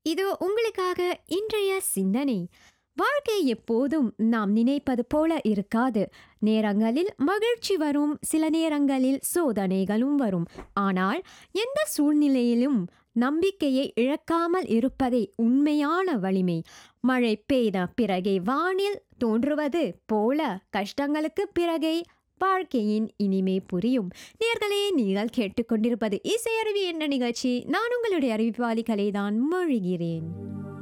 இது உங்களுக்காக இன்றைய சிந்தனை வாழ்க்கை எப்போதும் நாம் நினைப்பது போல இருக்காது நேரங்களில் மகிழ்ச்சி வரும் சில நேரங்களில் சோதனைகளும் வரும் ஆனால் எந்த சூழ்நிலையிலும் நம்பிக்கையை இழக்காமல் இருப்பதே உண்மையான வலிமை மழை பெய்த பிறகே வானில் தோன்றுவது போல கஷ்டங்களுக்கு பிறகே வாழ்க்கையின் இனிமே புரியும் நேர்களே நீங்கள் கேட்டுக்கொண்டிருப்பது இசையருவி என்ற நிகழ்ச்சி நான் உங்களுடைய அறிவிப்பாளிகளை தான் மொழிகிறேன்